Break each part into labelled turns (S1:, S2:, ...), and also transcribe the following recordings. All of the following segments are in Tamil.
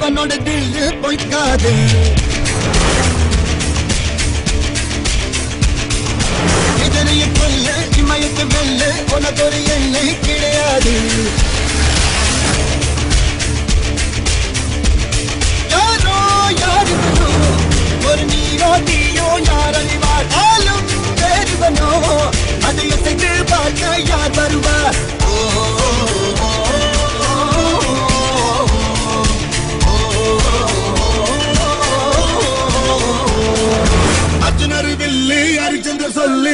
S1: இவனோட தில்லு பொய்க்காது இதனைய கொல்ல இமயத்து வெல்ல உனக்கு ஒரு எல்லை கிடையாது யாரோ யாருவனோ ஒரு நீரோ தீயோ யார் அறிவார் ஆளும் வேறுவனோ அதை அசைத்து பார்க்க யார் வருவார் அர்ஜுனர் வில்லு அரிச்சந்திர சொல்லு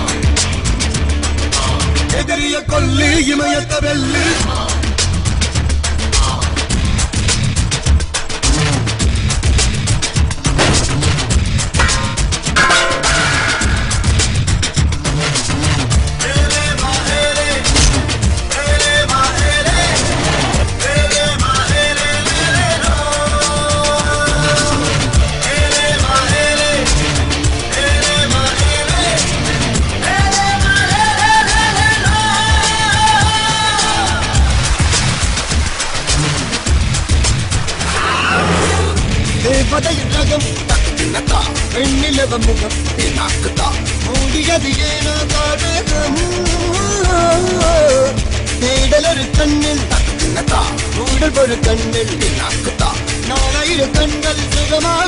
S1: எதிரிய கொல்லு இமயத்த வெல்லு தேவதையின் ரகம் தக்குனதா பெண்ணிலவ முகம் நாக்குதா மூடியது ஏனோ காடகம் தேடல் ஒரு கண்ணில் தக்குனதா மூடல் ஒரு கண்ணில் நாக்குதா நாலாயிரம் கண்கள் சுகமாக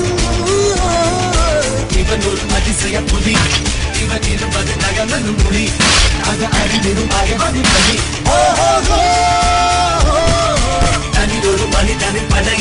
S2: இவன் ஒரு அதிசய புலி இவன் இருப்பது நகமது மொழி அது அறிவிடும் அகவதி பலி தனி ஒரு மனிதனின் படை